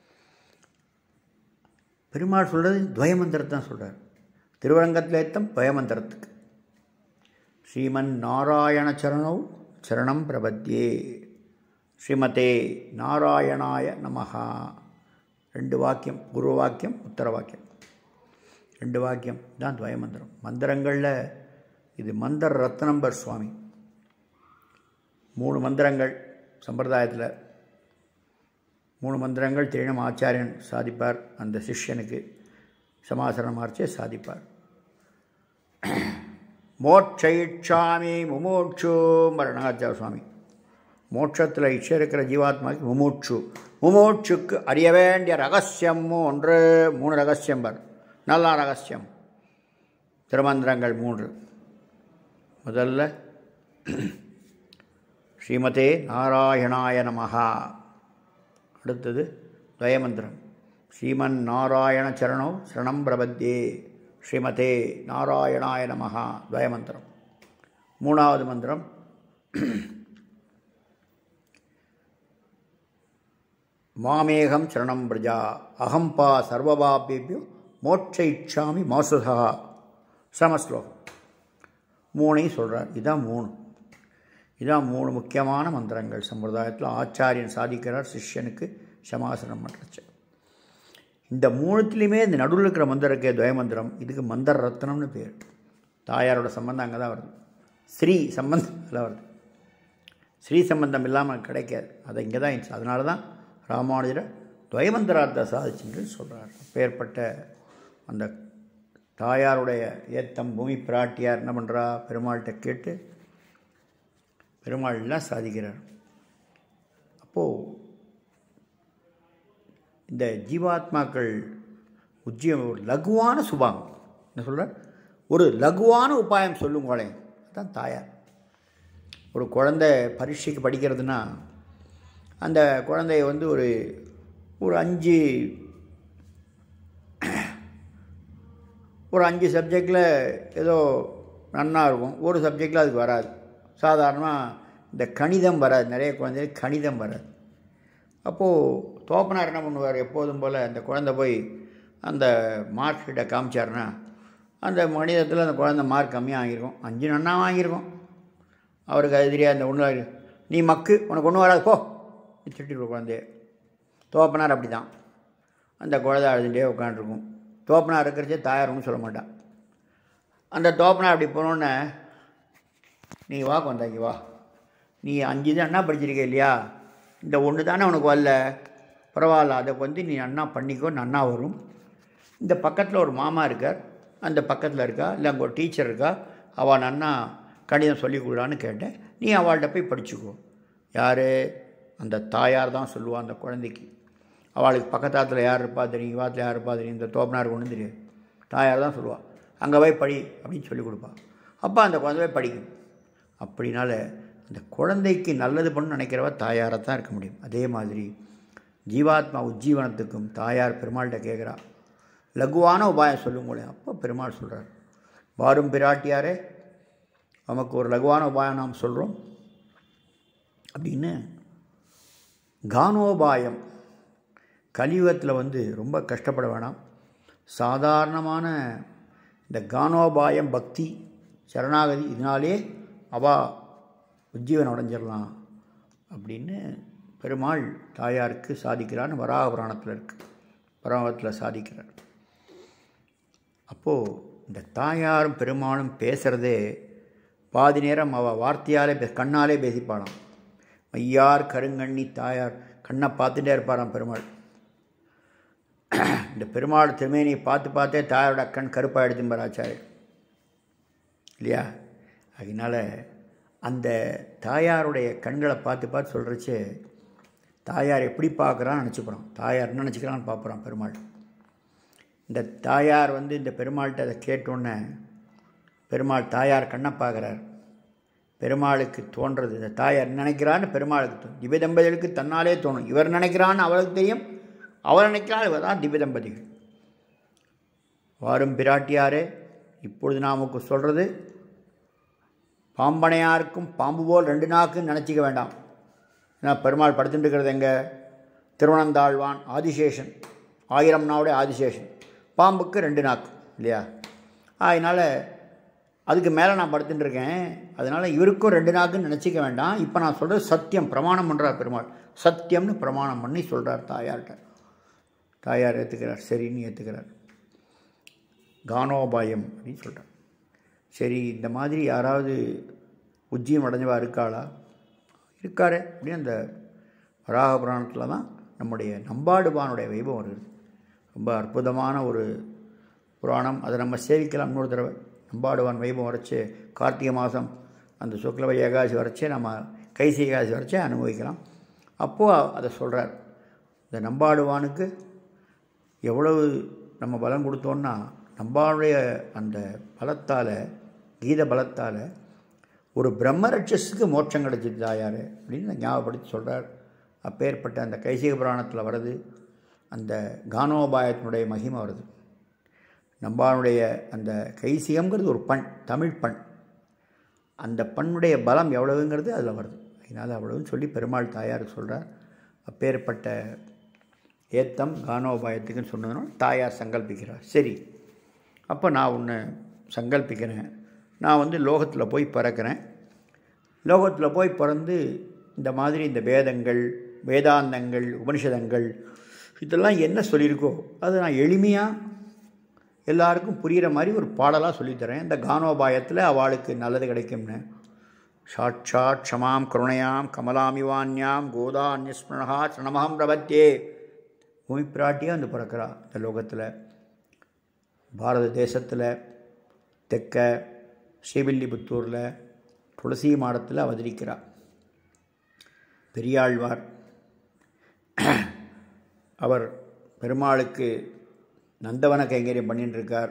பெருமாள் சொல்கிறது துவய மந்திரத்தை தான் சொல்கிறார் திருவரங்கத்தில் ஏத்தம் துவய மந்திரத்துக்கு ஸ்ரீமன் நாராயண சரணௌ சரணம் பிரபத்தியே ஸ்ரீமதே நாராயணாய நமஹா ரெண்டு வாக்கியம் பூர்வ வாக்கியம் உத்தர வாக்கியம் ரெண்டு வாக்கியம் தான் துவய மந்திரம் மந்திரங்களில் இது மந்திர ரத்னம்பர் சுவாமி மூணு மந்திரங்கள் சம்பிரதாயத்தில் மூணு மந்திரங்கள் திரிணம் ஆச்சாரியன் சாதிப்பார் அந்த சிஷ்யனுக்கு சமாசரணமார்ச்சே சாதிப்பார் மோட்சயிட்சாமி முமூட்சு மரணாச்சார சுவாமி மோட்சத்தில் இச்சை இருக்கிற ஜீவாத்மாவுக்கு முமூட்சு முமூட்சுக்கு அறிய வேண்டிய ரகசியம் ஒன்று மூணு ரகசியம் பார் நல்ல ரகசியம் திருமந்திரங்கள் மூன்று முதல்ல ஸ்ரீமதே நாராயணாய நமஹா அடுத்தது துவயமந்திரம் ஸ்ரீமன் நாராயண சரணோ சரணம் பிரபத்தியே ஸ்ரீமதே நாராயணாய நமஹா துவயமந்திரம் மூணாவது மந்திரம் மாமேகம் சரணம் பிரஜா அகம்பா சர்வபாபேபியோ மோட்ச இச்சாமி மாசுதா சமஸ்லோகம் மூணையும் சொல்கிறார் இதான் மூணு இதான் மூணு முக்கியமான மந்திரங்கள் சம்பிரதாயத்தில் ஆச்சாரியன் சாதிக்கிறார் சிஷ்யனுக்கு சமாசனம் பண்ணுறச்சு இந்த மூணுத்துலேயுமே இந்த நடுவில் இருக்கிற மந்திரம் இருக்கே துவயமந்திரம் இதுக்கு மந்திர ரத்னம்னு பேர் தாயாரோட சம்பந்தம் அங்கே தான் வருது ஸ்ரீ சம்பந்தம் அதில் வருது ஸ்ரீ சம்பந்தம் இல்லாமல் கிடைக்காது அது இங்கே தான் இருந்துச்சு அதனால தான் ராமானுஜரை துவயமந்திரார்த்த சாதிச்சுன்னு சொல்கிறார் அப்பேற்பட்ட அந்த தாயாருடைய ஏத்தம் பூமி பிராட்டியார் என்ன பண்ணுறா பெருமாள்கிட்ட கேட்டு பெருமாள்லாம் சாதிக்கிறார் அப்போது இந்த ஜீவாத்மாக்கள் உஜ்ஜியம் ஒரு லகுவான சுபாவம் என்ன சொல்கிறார் ஒரு லகுவான உபாயம் சொல்லுங்களே அதுதான் தாயார் ஒரு குழந்தை பரீட்சைக்கு படிக்கிறதுனா அந்த குழந்தைய வந்து ஒரு ஒரு அஞ்சு ஒரு அஞ்சு சப்ஜெக்டில் ஏதோ நன்னா இருக்கும் ஒரு சப்ஜெக்டில் அதுக்கு வராது சாதாரணமாக இந்த கணிதம் வராது நிறைய குழந்தைகளுக்கு கணிதம் வராது அப்போது தோப்பனார் என்ன பண்ணுவார் எப்போதும் போல் அந்த குழந்தை போய் அந்த மார்க் ஷீட்டை காமிச்சாருன்னா அந்த கணிதத்தில் அந்த குழந்தை மார்க் கம்மியாக வாங்கியிருக்கும் அஞ்சு நன்னா வாங்கியிருக்கும் அவருக்கு அது தெரியாது அந்த ஒன்று நீ மக்கு உனக்கு ஒன்றும் வராது போ திட்டிடுவோம் குழந்தைய தோப்பனார் அப்படி தான் அந்த குழந்தை அழுதுகிட்டே உட்காந்துருக்கும் தோப்பனார் இருக்கிறச்சே தாயார் ஒன்றும் சொல்ல மாட்டான் அந்த தோப்பனார் அப்படி போனோன்னே நீ வா கொண்டாக்கி வா நீ அஞ்சு தான் அண்ணா படிச்சிருக்க இல்லையா இந்த ஒன்று தானே உனக்கு வரல பரவாயில்ல அதை வந்து நீ அண்ணா பண்ணிக்கோ நன்னா வரும் இந்த பக்கத்தில் ஒரு மாமா இருக்கார் அந்த பக்கத்தில் இருக்கா இல்லை அங்கே ஒரு டீச்சர் இருக்கா அவள் நன்னா கணிதம் சொல்லி கொடுறான்னு கேட்டேன் நீ அவள்கிட்ட போய் படிச்சுக்கோ யார் அந்த தாயார் தான் சொல்லுவாள் அந்த குழந்தைக்கு அவளுக்கு பக்கத்தாத்தில் யார் இருப்பா தெரியும் வாத்தில் யார் இருப்பா தெரியும் இந்த தோப்பனாருக்கு ஒன்றும் தெரியாது தாயார் தான் சொல்லுவாள் அங்கே போய் படி அப்படின்னு சொல்லி கொடுப்பா அப்போ அந்த குழந்தை போய் படிக்கும் அப்படினால அந்த குழந்தைக்கு நல்லது பண்ணு நினைக்கிறவ தாயாராக தான் இருக்க முடியும் அதே மாதிரி ஜீவாத்மா உஜ்ஜீவனத்துக்கும் தாயார் பெருமாள்கிட்ட கேட்குறா லகுவான உபாயம் சொல்லுங்களேன் அப்போ பெருமாள் சொல்கிறார் வாரும் பிராட்டியாரே நமக்கு ஒரு லகுவான உபாயம் நாம் சொல்கிறோம் அப்படின்னு கானோபாயம் கலியுகத்தில் வந்து ரொம்ப கஷ்டப்பட வேணாம் சாதாரணமான இந்த கானோபாயம் பக்தி சரணாகதி இதனாலே அவா உஜ்ஜீவன் அடைஞ்சிடலாம் அப்படின்னு பெருமாள் தாயாருக்கு சாதிக்கிறான்னு வராக புராணத்தில் இருக்கு வராகத்தில் சாதிக்கிறார் அப்போது இந்த தாயாரும் பெருமாளும் பேசுகிறதே பாதி நேரம் அவள் வார்த்தையாலே பே கண்ணாலே பேசிப்பாளாம் மையார் கருங்கண்ணி தாயார் கண்ணை பார்த்துட்டே இருப்பாராம் பெருமாள் இந்த பெருமாள் திருமேனியை பார்த்து பார்த்தே தாயாரோட கண் கருப்பாக எடுத்தும்பராச்சாரு இல்லையா அதனால் அந்த தாயாருடைய கண்களை பார்த்து பார்த்து சொல்கிறச்சே தாயார் எப்படி பார்க்குறான்னு நினச்சிப்போம் தாயார் என்ன நினச்சிக்கிறான்னு பார்க்குறான் பெருமாள் இந்த தாயார் வந்து இந்த பெருமாள்கிட்ட அதை கேட்டோன்னே பெருமாள் தாயார் கண்ணை பார்க்குறார் பெருமாளுக்கு தோன்றது இந்த தாயார் நினைக்கிறான்னு பெருமாளுக்கு தோணும் திவ்ய தம்பதிகளுக்கு தன்னாலே தோணும் இவர் நினைக்கிறான்னு அவளுக்கு தெரியும் அவர் நினைக்கிறாள் இவர் தான் திவ்ய தம்பதிகள் வாரும் பிராட்டியாரே இப்பொழுது நாமுக்கு சொல்கிறது பாம்பனையாருக்கும் பாம்பு போல் ரெண்டு நாக்குன்னு நினச்சிக்க வேண்டாம் ஏன்னா பெருமாள் படுத்துட்டு இருக்கிறது எங்கே திருவனந்தாழ்வான் ஆதிசேஷன் ஆயிரம் நாவுடைய ஆதிசேஷன் பாம்புக்கு ரெண்டு நாக்கு இல்லையா அதனால் அதுக்கு மேலே நான் படுத்துட்டு இருக்கேன் அதனால் இவருக்கும் ரெண்டு நாக்குன்னு நினச்சிக்க வேண்டாம் இப்போ நான் சொல்கிறது சத்தியம் பிரமாணம் பண்ணுறார் பெருமாள் சத்தியம்னு பிரமாணம் பண்ணி சொல்கிறார் தாயார்கிட்ட தாயார் ஏற்றுக்கிறார் சரின்னு ஏற்றுக்கிறார் கானோபாயம் அப்படின்னு சொல்கிறார் சரி இந்த மாதிரி யாராவது உஜ்ஜியம் அடைஞ்சவா இருக்காளா இருக்காரு அப்படின்னு அந்த வராக புராணத்தில் தான் நம்முடைய நம்பாடுபானுடைய வைபவம் வருது ரொம்ப அற்புதமான ஒரு புராணம் அதை நம்ம சேவிக்கலாம் இன்னொரு தடவை நம்பாடுவான் வைபவம் வரைச்சு கார்த்திகை மாதம் அந்த சுக்லவ ஏகாசி வரைச்சே நம்ம கைசி ஏகாசி வரைச்சே அனுபவிக்கலாம் அப்போது அதை சொல்கிறார் இந்த நம்பாடுவானுக்கு எவ்வளவு நம்ம பலம் கொடுத்தோன்னா நம்பாளுடைய அந்த பலத்தால் கீத பலத்தால் ஒரு பிரம்மரட்சஸுக்கு மோட்சம் கிடைச்சிது தாயார் அப்படின்னு ஞாபகப்படுத்தி சொல்கிறார் அப்பேற்பட்ட அந்த கைசிக புராணத்தில் வருது அந்த கானோபாயத்தினுடைய மகிமை வருது நம்பாளுடைய அந்த கைசிகம்ங்கிறது ஒரு பண் தமிழ் பண் அந்த பண்ணுடைய பலம் எவ்வளவுங்கிறது அதில் வருது அதனால் அவ்வளவுன்னு சொல்லி பெருமாள் தாயாருக்கு சொல்கிறார் அப்பேற்பட்ட ஏத்தம் கானோபாயத்துக்குன்னு சொன்னதுனால தாயார் சங்கல்பிக்கிறார் சரி அப்போ நான் ஒன்று சங்கல்பிக்கிறேன் நான் வந்து லோகத்தில் போய் பிறக்கிறேன் லோகத்தில் போய் பிறந்து இந்த மாதிரி இந்த வேதங்கள் வேதாந்தங்கள் உபனிஷதங்கள் இதெல்லாம் என்ன சொல்லியிருக்கோ அது நான் எளிமையாக எல்லாருக்கும் புரிகிற மாதிரி ஒரு பாடலாக சொல்லித்தரேன் இந்த கானோபாயத்தில் அவளுக்கு நல்லது கிடைக்கும்னு சாட்சாத் க்ஷமாம் கருணையாம் கமலாமிவான்யாம் கோதான்யஸ்மரணா சரணமகம் பிரபத்தே பூமி பிராட்டியாக வந்து பிறக்கிறா இந்த லோகத்தில் பாரத தேசத்தில் தெற்க ஸ்ரீவில்லிபுத்தூரில் துளசி மாடத்தில் அவதரிக்கிறார் பெரியாழ்வார் அவர் பெருமாளுக்கு நந்தவன கைங்கரியம் பண்ணிட்டு இருக்கார்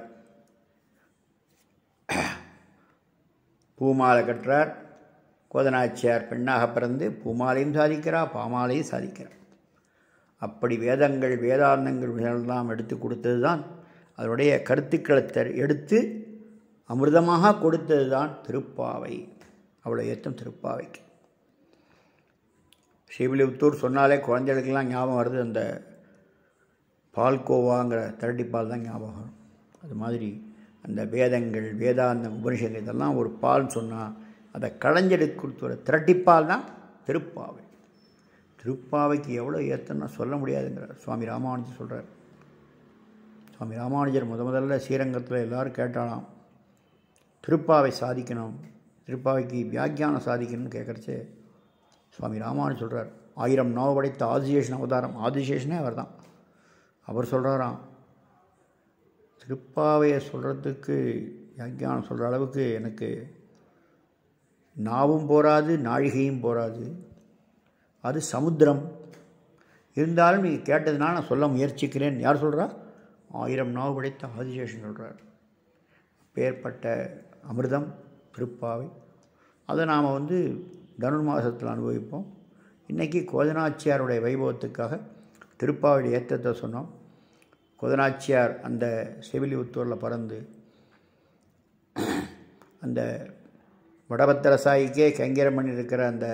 பூமாலை கட்டுறார் கோதனாச்சியார் பெண்ணாக பிறந்து பூமாலையும் சாதிக்கிறார் பாமாலையும் சாதிக்கிறார் அப்படி வேதங்கள் வேதாந்தங்கள் எல்லாம் எடுத்து கொடுத்தது தான் அதனுடைய கருத்துக்களை தெ- எடுத்து அமிர்தமாக கொடுத்தது தான் திருப்பாவை அவ்வளோ ஏத்தம் திருப்பாவைக்கு ஸ்ரீவில்லிபுத்தூர் சொன்னாலே குழந்தைகளுக்கெல்லாம் ஞாபகம் வருது அந்த பால்கோவாங்கிற திரட்டிப்பால் தான் ஞாபகம் வரும் அது மாதிரி அந்த வேதங்கள் வேதாந்தம் உபனிஷங்கள் இதெல்லாம் ஒரு பால்னு சொன்னால் அதை களைஞ்செடுத்து கொடுத்து ஒரு திரட்டிப்பால் தான் திருப்பாவை திருப்பாவைக்கு எவ்வளோ ஏத்தம்னா சொல்ல முடியாதுங்கிறார் சுவாமி ராமானுஜர் சொல்கிறார் சுவாமி ராமானுஜர் முத முதல்ல ஸ்ரீரங்கத்தில் எல்லாரும் கேட்டாலாம் திருப்பாவை சாதிக்கணும் திருப்பாவைக்கு வியாக்கியானம் சாதிக்கணும்னு கேட்குறச்சே சுவாமி ராமானு சொல்கிறார் ஆயிரம் நாவ படைத்த ஆதிசேஷன் அவதாரம் ஆதிசேஷனே அவர் தான் அவர் சொல்கிறாராம் திருப்பாவையை சொல்கிறதுக்கு வியாக்கியானம் சொல்கிற அளவுக்கு எனக்கு நாவும் போராது நாழிகையும் போராது அது சமுத்திரம் இருந்தாலும் நீங்கள் கேட்டதுனால நான் சொல்ல முயற்சிக்கிறேன் யார் சொல்கிறா ஆயிரம் நாவு படைத்த ஆதிசேஷன் சொல்கிறார் பேர்பட்ட அமிர்தம் திருப்பாவை அதை நாம் வந்து தனுர் மாதத்தில் அனுபவிப்போம் இன்றைக்கி கோதனாச்சியாருடைய வைபவத்துக்காக திருப்பாவுடைய ஏற்றத்தை சொன்னோம் கோதனாச்சியார் அந்த செவிலிபுத்தூரில் பிறந்து அந்த வடபத்திரசாயிக்கே கைங்கரம் பண்ணியிருக்கிற அந்த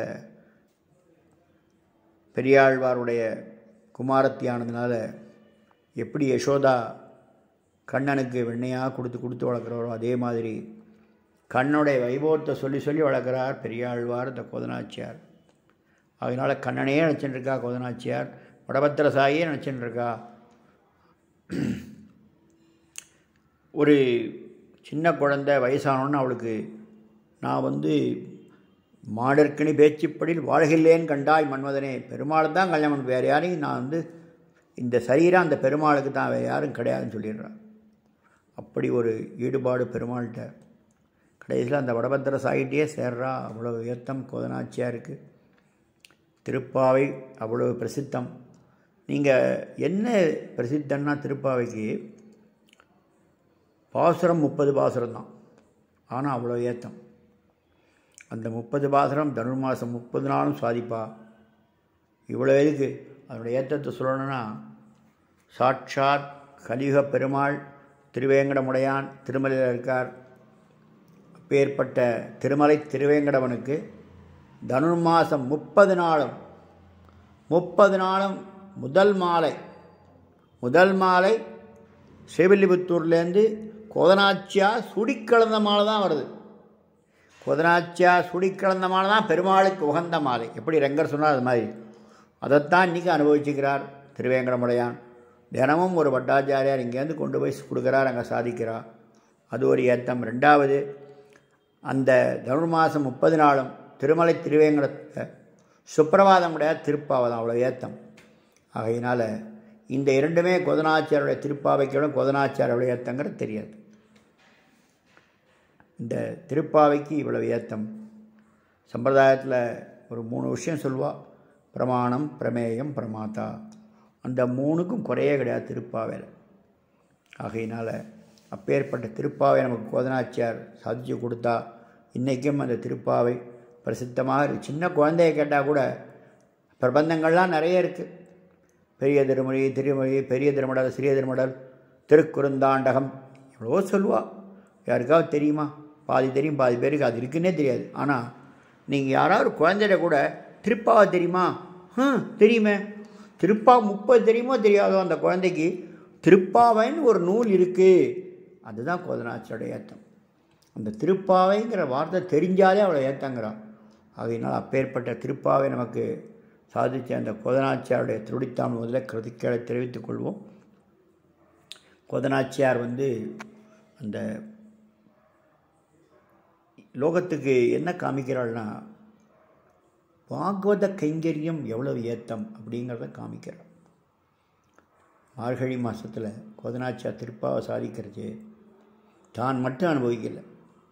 பெரியாழ்வாருடைய குமாரத்தியானதுனால எப்படி யசோதா கண்ணனுக்கு வெண்ணையாக கொடுத்து கொடுத்து வளர்க்குறாரோ அதே மாதிரி கண்ணனுடைய வைபவத்தை சொல்லி சொல்லி வளர்க்குறார் பெரியாழ்வார் இந்த கோதனாச்சியார் அதனால் கண்ணனையே நினச்சிட்டு இருக்கா கோதனாச்சியார் வடபத்திர சாயே நினச்சிட்டு இருக்கா ஒரு சின்ன குழந்தை வயசானோன்னு அவளுக்கு நான் வந்து மாடற்கனி பேச்சுப்படில் வாழ்கில்லேன் கண்டாய் மன்மதனே பெருமாள் தான் கல்யாணம் பண்ண வேறு யாரையும் நான் வந்து இந்த சரீரம் அந்த பெருமாளுக்கு தான் வேறு யாரும் கிடையாதுன்னு சொல்லிடுறான் அப்படி ஒரு ஈடுபாடு பெருமாள்கிட்ட கடைசியில் அந்த வடபத்திர சாயிட்டே சேர்றா அவ்வளோ ஏத்தம் கோதனாச்சியாக இருக்குது திருப்பாவை அவ்வளோ பிரசித்தம் நீங்கள் என்ன பிரசித்தம்னா திருப்பாவைக்கு பாசுரம் முப்பது பாசுரம் தான் ஆனால் அவ்வளோ ஏத்தம் அந்த முப்பது பாசுரம் தனுர் மாதம் முப்பது நாளும் சாதிப்பா இவ்வளோ எதுக்கு அதனுடைய ஏற்றத்தை சொல்லணும்னா சாட்சாத் கலியுக பெருமாள் திருவேங்கடமுடையான் திருமலையில் இருக்கார் அப்பேற்பட்ட திருமலை திருவேங்கடவனுக்கு தனுர் மாதம் முப்பது நாளும் முப்பது நாளும் முதல் மாலை முதல் மாலை ஸ்ரீவில்லிபுத்தூர்லேருந்து கோதனாச்சியா சுடிக்கலந்த மாலை தான் வருது கோதனாச்சியா சுடிக்கலந்த மாலை தான் பெருமாளுக்கு உகந்த மாலை எப்படி ரெங்கர் சொன்னார் அது மாதிரி அதைத்தான் இன்றைக்கி அனுபவிச்சுக்கிறார் திருவேங்கடமுடையான் தினமும் ஒரு பட்டாச்சாரியார் இங்கேருந்து கொண்டு போய் கொடுக்குறார் அங்கே சாதிக்கிறார் அது ஒரு ஏத்தம் ரெண்டாவது அந்த தனுர் மாதம் முப்பது நாளும் திருமலை திருவேங்கடத்தை சுப்பிரபாதம் கிடையாது திருப்பாவதம் அவ்வளோ ஏத்தம் ஆகையினால் இந்த இரண்டுமே கொதனாச்சாரோடைய திருப்பாவைக்கோட கொதனாச்சாரோடைய ஏத்தங்கிறது தெரியாது இந்த திருப்பாவைக்கு இவ்வளவு ஏத்தம் சம்பிரதாயத்தில் ஒரு மூணு விஷயம் சொல்லுவா பிரமாணம் பிரமேயம் பிரமாதா அந்த மூணுக்கும் குறையே கிடையாது திருப்பாவையில் ஆகையினால் அப்பேற்பட்ட திருப்பாவை நமக்கு கோதனாச்சியார் சாதிச்சு கொடுத்தா இன்றைக்கும் அந்த திருப்பாவை பிரசித்தமாக இருக்கு சின்ன குழந்தைய கேட்டால் கூட பிரபந்தங்கள்லாம் நிறைய இருக்குது பெரிய திருமொழி திருமொழி பெரிய திருமடல் சிறிய திருமடல் திருக்குறுந்தாண்டகம் எவ்வளவோ சொல்லுவா யாருக்காவது தெரியுமா பாதி தெரியும் பாதி பேருக்கு அது இருக்குன்னே தெரியாது ஆனால் நீங்கள் யாராவது குழந்தைகிட்ட கூட திருப்பாவை தெரியுமா ம் தெரியுமே திருப்பா முப்பது தெரியுமோ தெரியாதோ அந்த குழந்தைக்கு திருப்பாவைன்னு ஒரு நூல் இருக்குது அதுதான் கோதனாச்சியோட ஏத்தம் அந்த திருப்பாவைங்கிற வார்த்தை தெரிஞ்சாலே அவளை ஏத்தங்கிறான் ஆகையினால் அப்பேற்பட்ட திருப்பாவை நமக்கு சாதித்த அந்த கோதனாச்சியாருடைய திருடித்தாம் முதல்ல கிருதிக்களை தெரிவித்துக் கொள்வோம் கோதனாச்சியார் வந்து அந்த லோகத்துக்கு என்ன காமிக்கிறாள்னா பாகவத கைங்கரியம் எவ்வளவு ஏத்தம் அப்படிங்கிறத காமிக்கிறாள் மார்கழி மாதத்தில் கோதனாச்சியார் திருப்பாவை சாதிக்கிறது தான் மட்டும் அனுபவிக்கலை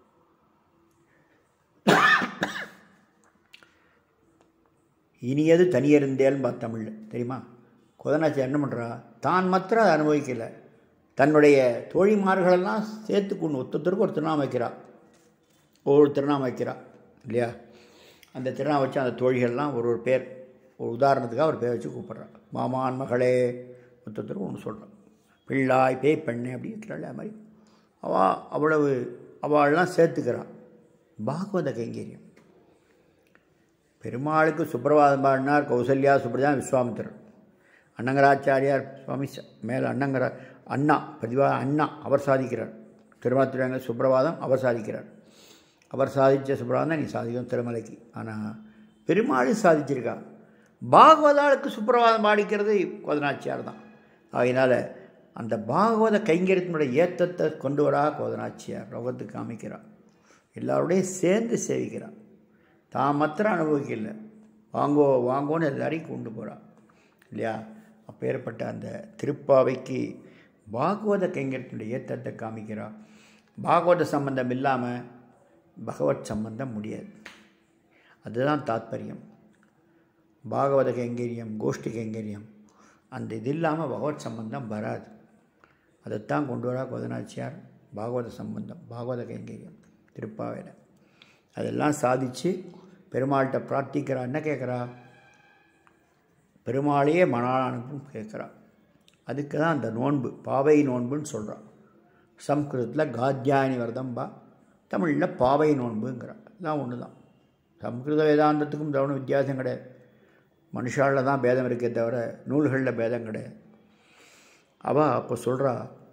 இனியது தனியறிந்தேல்னு பார்த்த தமிழில் தெரியுமா கோதனாச்சியார் என்ன பண்ணுறா தான் மாத்திரம் அதை அனுபவிக்கலை தன்னுடைய தோழிமார்களெல்லாம் சேர்த்து கொண்டு ஒருத்தருக்கு ஒரு திருநாமம் வைக்கிறா ஒவ்வொரு திருநாமம் வைக்கிறா இல்லையா அந்த திருநாமம் வச்சு அந்த தோழிகள்லாம் ஒரு ஒரு பேர் ஒரு உதாரணத்துக்காக ஒரு பேர் வச்சு கூப்பிட்றா மாமான் மகளே ஒருத்தருக்கு ஒன்று சொல்கிறான் பிள்ளாய் பேய் பெண்ணே அப்படி இருக்கிறாள் அது மாதிரி அவள் அவ்வளவு அவள்லாம் சேர்த்துக்கிறான் பாகவத கைங்கரியம் பெருமாளுக்கு சுப்பிரபாதம் பாடினார் கௌசல்யா சுப்ரஜா விஸ்வாமித்திரர் அன்னங்கராச்சாரியார் சுவாமி ச- மேலே அன்னங்கர அண்ணா பதிவா அண்ணா அவர் சாதிக்கிறார் திருமணத்திரங்க சுப்பிரபாதம் அவர் சாதிக்கிறார் அவர் சாதித்த சுப்பிரபாதம் தான் நீ சாதிக்கும் திருமலைக்கு ஆனால் பெருமாள் சாதிச்சிருக்கா பாகவதாளுக்கு சுப்பிரபாதம் பாடிக்கிறது கோதனாச்சியார் தான் அதனால் அந்த பாகவத கைங்கரியத்தினுடைய ஏத்தத்தை கொண்டு வரா கோதனாச்சியார் லோகத்துக்கு காமிக்கிறார் எல்லாரோடையும் சேர்ந்து சேவிக்கிறார் தான் மாத்திரம் அனுபவிக்கல வாங்கோ வாங்கோன்னு எல்லாரையும் கொண்டு போகிறான் இல்லையா அப்பேற்பட்ட அந்த திருப்பாவைக்கு பாகவத கைங்கரியத்தினுடைய ஏத்தத்தை காமிக்கிறா பாகவத சம்பந்தம் இல்லாமல் பகவத் சம்பந்தம் முடியாது அதுதான் தாத்பரியம் பாகவத கைங்கரியம் கோஷ்டி கைங்கரியம் அந்த இது இல்லாமல் பகவத் சம்பந்தம் வராது அதைத்தான் கொண்டு வரா கோதனாச்சியார் பாகவத சம்பந்தம் பாகவத கைங்கரியம் திருப்பாவையில் அதெல்லாம் சாதித்து பெருமாள்கிட்ட பிரார்த்திக்கிறா என்ன கேட்குறா பெருமாளையே மணாளனுக்கும் கேட்குறா அதுக்கு தான் அந்த நோன்பு பாவை நோன்புன்னு சொல்கிறான் சம்ஸ்கிருதத்தில் காத்தியாயனி வரதம்பா தமிழில் பாவை நோன்புங்கிறா தான் ஒன்று தான் சம்ஸ்கிருத வேதாந்தத்துக்கும் தவண வித்தியாசம் கிடையாது மனுஷாலில் தான் பேதம் இருக்கே தவிர நூல்களில் பேதம் கிடையாது அவள் அப்போ சொல்கிறா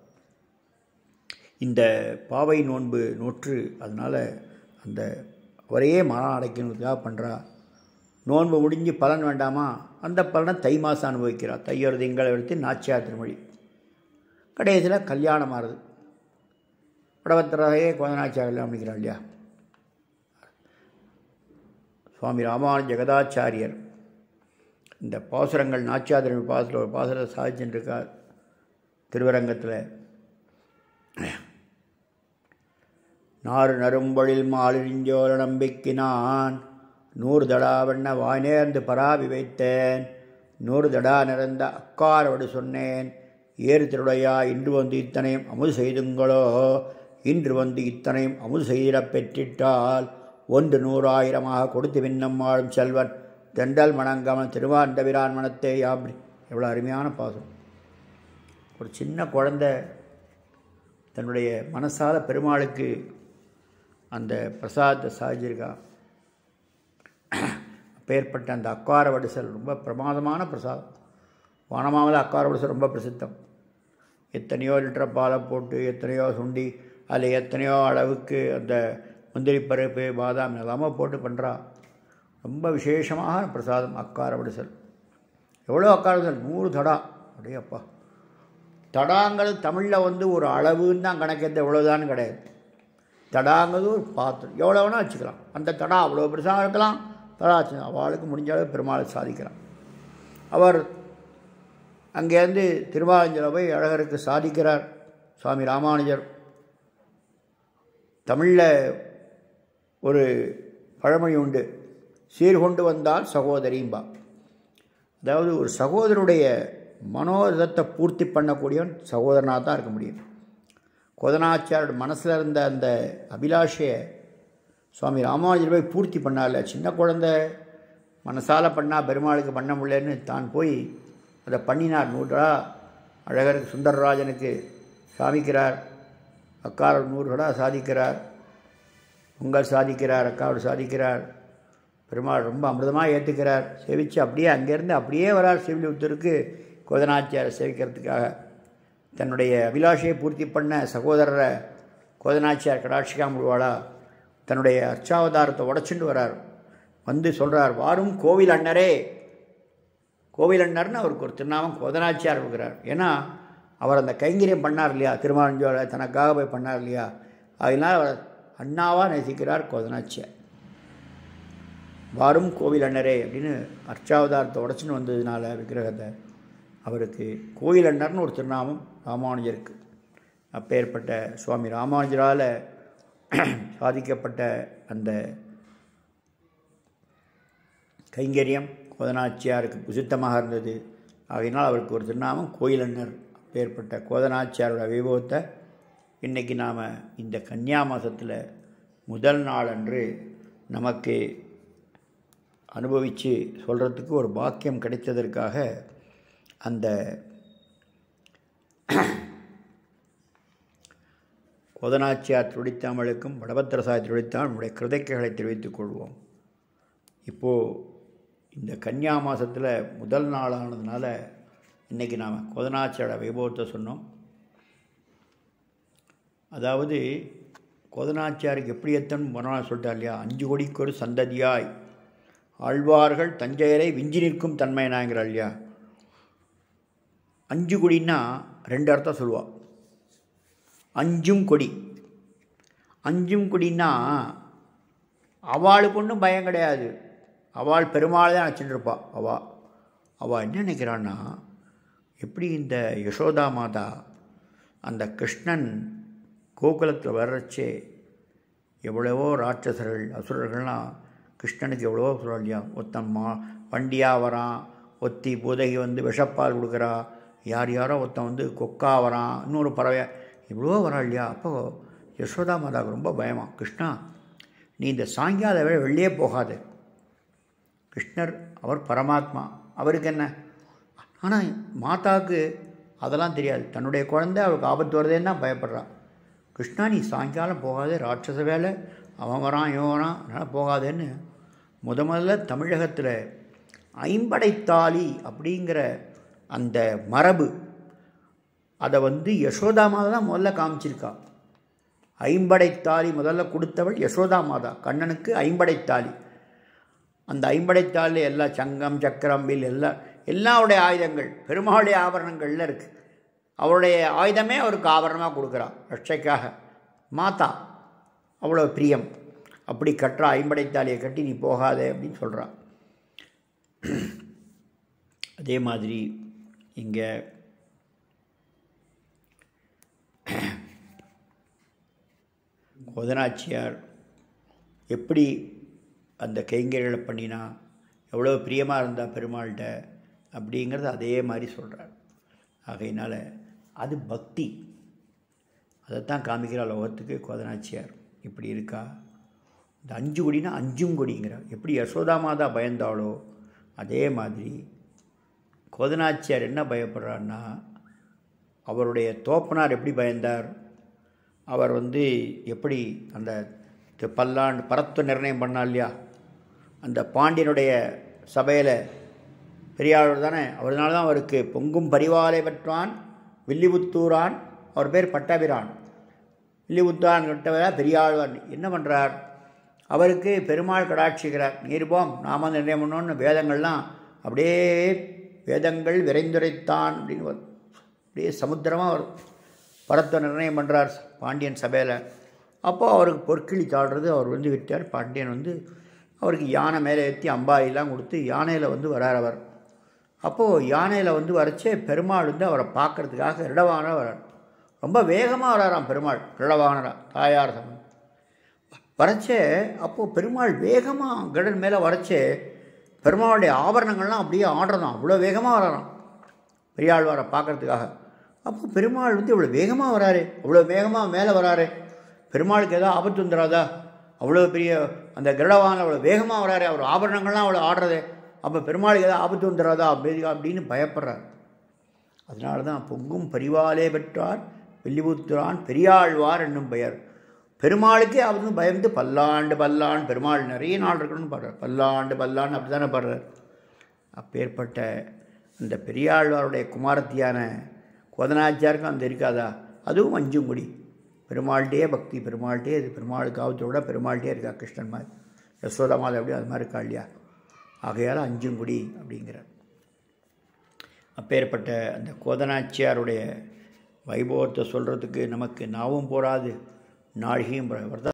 இந்த பாவை நோன்பு நோற்று அதனால் அந்த ஒரே மனம் அடைக்கணுக்காக பண்ணுறா நோன்பு முடிஞ்சு பலன் வேண்டாமா அந்த பலனை தை மாதம் அனுபவிக்கிறா தையொரு திங்களை எடுத்து நாச்சியார் திருமொழி கடைசியில் கல்யாணம் ஆறுது படவத்தரையே கோதனாச்சியார் கல்யாணம் பண்ணிக்கிறாள் இல்லையா சுவாமி ராமானுஜ ஜெகதாச்சாரியர் இந்த பாசுரங்கள் நாச்சியாதிரமி பாசுர ஒரு பாசுரத்தை சாதிச்சுருக்கார் திருவரங்கத்தில் நாறு நரும்பொழில் மாலிஞ்சோர நம்பிக்கினான் நூறு தடா வண்ண வாய்நேர்ந்து பராவி வைத்தேன் நூறு தடா நிறந்த அக்காரோடு சொன்னேன் ஏறு திருடையா இன்று வந்து இத்தனையும் அமுது செய்துங்களோ இன்று வந்து இத்தனையும் அமுது செய்திடப் பெற்றிட்டால் ஒன்று நூறாயிரமாக கொடுத்து விண்ணம் வாழும் செல்வன் தெண்டல் மணங்கமன் திருவாண்டவிரான் மனத்தே யாப்ரி எவ்வளோ அருமையான பாசம் ஒரு சின்ன குழந்தை தன்னுடைய மனசால பெருமாளுக்கு அந்த பிரசாதத்தை சாதிச்சிருக்கா அப்பேற்பட்ட அந்த அக்கார வடிசல் ரொம்ப பிரமாதமான பிரசாதம் வானமாவில் அக்கார வடிசல் ரொம்ப பிரசித்தம் எத்தனையோ லிட்டர் பாலை போட்டு எத்தனையோ சுண்டி அதில் எத்தனையோ அளவுக்கு அந்த முந்திரி பருப்பு பாதாம் எல்லாமே போட்டு பண்ணுறா ரொம்ப விசேஷமான பிரசாதம் அக்கார வடிசல் எவ்வளோ அக்கார வடிசல் நூறு தடா அப்படியே அப்பா தடாங்கிறது தமிழில் வந்து ஒரு அளவுன்னு தான் கணக்கெடுத்து எவ்வளோதான்னு கிடையாது தடாங்கிறது ஒரு பாத்திரம் எவ்வளோ வேணால் வச்சுக்கலாம் அந்த தடா அவ்வளோ பெருசாக இருக்கலாம் தடா வச்சு அவளுக்கு முடிஞ்ச அளவு பெருமாளை சாதிக்கிறான் அவர் அங்கேருந்து திருவாரஞ்சல போய் அழகருக்கு சாதிக்கிறார் சுவாமி ராமானுஜர் தமிழில் ஒரு பழமொழி உண்டு சீர்கொண்டு வந்தால் சகோதரிம்பா அதாவது ஒரு சகோதரருடைய மனோரதத்தை பூர்த்தி பண்ணக்கூடியவன் சகோதரனாக தான் இருக்க முடியும் கோதனாச்சாரோட மனசில் இருந்த அந்த அபிலாஷையை சுவாமி ராமானுஜர் போய் பூர்த்தி பண்ணால சின்ன குழந்தை மனசால் பண்ணால் பெருமாளுக்கு பண்ண முடியலன்னு தான் போய் அதை பண்ணினார் நூறுடா அழகருக்கு சுந்தரராஜனுக்கு சாமிக்கிறார் அக்காரர் நூறுடா சாதிக்கிறார் பொங்கல் சாதிக்கிறார் அக்காவோடு சாதிக்கிறார் பெருமாள் ரொம்ப அமிர்தமாக ஏற்றுக்கிறார் சேவித்து அப்படியே அங்கேருந்து அப்படியே வரார் சிவிலிபுத்தூருக்கு கோதனாச்சியாரை சேவிக்கிறதுக்காக தன்னுடைய அபிலாஷையை பூர்த்தி பண்ண சகோதரரை கோதனாச்சியார் கடாட்சிகாமுழுவாளா தன்னுடைய அர்ச்சாவதாரத்தை உடச்சுண்டு வரார் வந்து சொல்கிறார் வாரும் கோவில் அண்ணரே கோவில் அண்ணர்னு அவருக்கு ஒரு திருநாமம் கோதனாச்சியார் இருக்கிறார் ஏன்னா அவர் அந்த கைங்கரியம் பண்ணார் இல்லையா திருமாஞ்சோலை தனக்காக போய் பண்ணார் இல்லையா அதனால் அவர் அண்ணாவாக நேசிக்கிறார் கோதனாச்சியார் வாரும் கோவில் அண்ணரே அப்படின்னு அர்ச்சாவதாரத்தை உடச்சுன்னு வந்ததுனால விக்கிரகத்தை அவருக்கு கோயில் அண்ணர்னு ஒரு திருநாமம் ராமானுஜருக்கு அப்பேற்பட்ட சுவாமி ராமானுஜரால் சாதிக்கப்பட்ட அந்த கைங்கரியம் கோதனாச்சியாருக்கு புசித்தமாக இருந்தது ஆகையினால் அவருக்கு ஒரு திருநாமம் கோயிலண்ணர் அப்பேற்பட்ட கோதனாச்சியாரோட வைபவத்தை இன்றைக்கி நாம் இந்த கன்னியா மாதத்தில் முதல் நாள் அன்று நமக்கு அனுபவித்து சொல்கிறதுக்கு ஒரு பாக்கியம் கிடைத்ததற்காக அந்த கோதனாச்சியார் துடித்தாமலுக்கும் வடபத்திரசாய் துடித்தால் நம்முடைய கிருதைக்கைகளை தெரிவித்துக் கொள்வோம் இப்போது இந்த கன்னியா மாதத்தில் முதல் நாளானதுனால இன்றைக்கி நாம் கோதனாச்சியோட வைபவத்தை சொன்னோம் அதாவது கோதனாச்சியாருக்கு எப்படி எத்தனை முரணாக சொல்லிட்டார் இல்லையா அஞ்சு கோடிக்கு ஒரு சந்ததியாய் ஆழ்வார்கள் தஞ்சையரை விஞ்சி நிற்கும் தன்மையனாங்கிறார் இல்லையா அஞ்சு கொடின்னா ரெண்டு அர்த்தம் சொல்லுவாள் அஞ்சும் கொடி அஞ்சும் கொடின்னா அவளுக்கு ஒன்றும் பயம் கிடையாது அவள் பெருமாள் தான் வச்சுட்டு இருப்பாள் அவள் அவள் என்ன நினைக்கிறான்னா எப்படி இந்த யசோதா மாதா அந்த கிருஷ்ணன் கோகுலத்தில் வர்றச்சே எவ்வளவோ ராட்சசர்கள் அசுரர்கள்லாம் கிருஷ்ணனுக்கு எவ்வளவோ சொல்கிறா இல்லையா ஒருத்தன் மா வண்டியாக வரான் ஒத்தி பூதகி வந்து விஷப்பால் கொடுக்குறா யார் யாரோ ஒருத்தன் வந்து கொக்கா வரான் இன்னொரு பறவை இவ்வளோ வரா இல்லையா அப்போது யசோதா மாதாவுக்கு ரொம்ப பயமா கிருஷ்ணா நீ இந்த சாயங்கால வேலை வெளியே போகாது கிருஷ்ணர் அவர் பரமாத்மா அவருக்கு என்ன ஆனால் மாதாவுக்கு அதெல்லாம் தெரியாது தன்னுடைய குழந்தை அவளுக்கு ஆபத்து வருதேன்னு தான் பயப்படுறான் கிருஷ்ணா நீ சாயங்காலம் போகாதே ராட்சச வேலை அவன் வரான் இவன் வரான் அதனால் போகாதேன்னு முத முதல்ல தமிழகத்தில் ஐம்படைத்தாலி அப்படிங்கிற அந்த மரபு அதை வந்து யசோதா மாதா தான் முதல்ல காமிச்சிருக்கா ஐம்படைத்தாலி முதல்ல கொடுத்தவள் யசோதா மாதா கண்ணனுக்கு ஐம்படைத்தாலி அந்த ஐம்படைத்தாலி எல்லா சங்கம் சக்கரம் வில் எல்லாம் எல்லாருடைய ஆயுதங்கள் பெருமாளுடைய ஆபரணங்கள்ல இருக்குது அவருடைய ஆயுதமே அவருக்கு ஆபரணமாக கொடுக்குறா ரட்சைக்காக மாதா அவ்வளோ பிரியம் அப்படி கட்டுறா ஐம்படைத்தாலியை கட்டி நீ போகாதே அப்படின்னு சொல்கிறா அதே மாதிரி இங்கே கோதனாச்சியார் எப்படி அந்த கைங்கரிகளை பண்ணினா எவ்வளோ பிரியமாக இருந்தா பெருமாள்கிட்ட அப்படிங்கிறது அதே மாதிரி சொல்கிறார் ஆகையினால் அது பக்தி அதைத்தான் காமிக்கிறார் லோகத்துக்கு கோதனாச்சியார் இப்படி இருக்கா இந்த அஞ்சு கொடினா அஞ்சும் கொடிங்கிறார் எப்படி யசோதா மாதா பயந்தாளோ அதே மாதிரி கோதனாச்சியார் என்ன பயப்படுறாருன்னா அவருடைய தோப்பனார் எப்படி பயந்தார் அவர் வந்து எப்படி அந்த தி- பல்லாண்டு பரத்துவ நிர்ணயம் பண்ணா இல்லையா அந்த பாண்டியனுடைய சபையில் பெரியாளர் தானே அவர்னால தான் அவருக்கு பொங்கும் பரிவாலை பெற்றான் வில்லிபுத்தூரான் அவர் பேர் பட்டாபிரான் வில்லிபுத்தான் கிட்டவரா பெரியாழ்வார் என்ன பண்ணுறார் அவருக்கு பெருமாள் கடாட்சிக்கிறார் நீர்போம் நாம நிர்ணயம் பண்ணோன்னு வேதங்கள்லாம் அப்படியே வேதங்கள் விரைந்துரைத்தான் அப்படின்னு வரும். அப்படியே சமுத்திரமாக வரும் பரத்தை நிர்ணயம் பண்ணுறார் பாண்டியன் சபையில் அப்போது அவருக்கு பொற்கிளி தாழ்றது அவர் வந்து விட்டார் பாண்டியன் வந்து அவருக்கு யானை மேலே ஏற்றி அம்பாரிலாம் கொடுத்து யானையில் வந்து வரார் அவர் அப்போது யானையில் வந்து வரைச்சே பெருமாள் வந்து அவரை பார்க்கறதுக்காக ரிடவானராக வரார் ரொம்ப வேகமாக வராராம் பெருமாள் ரிடவானரா தாயார் சமம் வரைச்சே அப்போது பெருமாள் வேகமாக கடன் மேலே வரைச்சே பெருமாளுடைய ஆபரணங்கள்லாம் அப்படியே ஆடுறதாம் அவ்வளோ வேகமாக வராராம் பெரியாழ்வாரை பார்க்கறதுக்காக அப்போ பெருமாள் வந்து இவ்வளோ வேகமாக வராரு அவ்வளோ வேகமாக மேலே வராரு பெருமாளுக்கு ஏதோ ஆபத்து வந்துடாதா அவ்வளோ பெரிய அந்த கிரடவான அவ்வளோ வேகமாக வராரு அவர் ஆபரணங்கள்லாம் அவ்வளோ ஆடுறது அப்போ பெருமாளுக்கு ஏதோ ஆபத்து வந்துடாதா அப்படி அப்படின்னு பயப்படுறார் அதனால தான் பொங்கும் பரிவாலே பெற்றார் வெள்ளிபுத்துரான் பெரியாழ்வார் என்னும் பெயர் பெருமாளுக்கே அவர் பயந்து பல்லாண்டு பல்லாண்டு பெருமாள் நிறைய நாள் இருக்கணும்னு பாடுறார் பல்லாண்டு பல்லாண்டு அப்படி தானே பாடுறார் அப்பேற்பட்ட அந்த பெரியாழ்வாருடைய குமாரத்தியான கோதனாச்சாருக்கும் அந்த இருக்காதா அதுவும் அஞ்சுங்குடி பெருமாள்கிட்டே பக்தி பெருமாள்கிட்டே இது பெருமாள் காவத்தோட பெருமாள்கிட்டே இருக்கா கிருஷ்ணன் மாதிரி யசோதா மாதா அப்படியே அது மாதிரி இருக்கா இல்லையா ஆகையால் அஞ்சுங்குடி அப்படிங்கிறார் அப்பேற்பட்ட அந்த கோதனாச்சியாருடைய வைபவத்தை சொல்கிறதுக்கு நமக்கு நாவும் போராது நாழிகையும் போராது